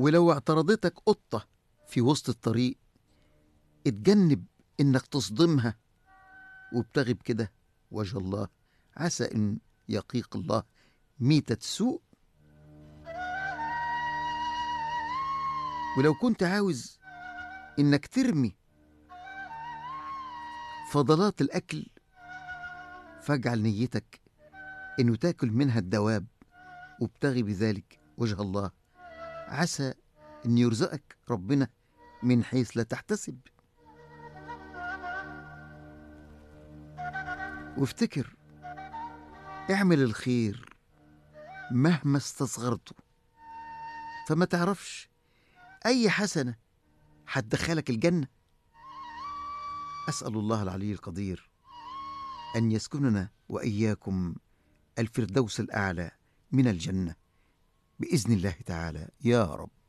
ولو اعترضتك قطة في وسط الطريق اتجنب إنك تصدمها وابتغي بكده وجه الله عسى إن يقيق الله ميتة سوء ولو كنت عاوز إنك ترمي فضلات الأكل فاجعل نيتك إنه تاكل منها الدواب وابتغي بذلك وجه الله عسى إن يرزقك ربنا من حيث لا تحتسب وافتكر اعمل الخير مهما استصغرته فما تعرفش أي حسنة هتدخلك الجنة أسأل الله العلي القدير أن يسكننا وإياكم الفردوس الأعلى من الجنة بإذن الله تعالى يا رب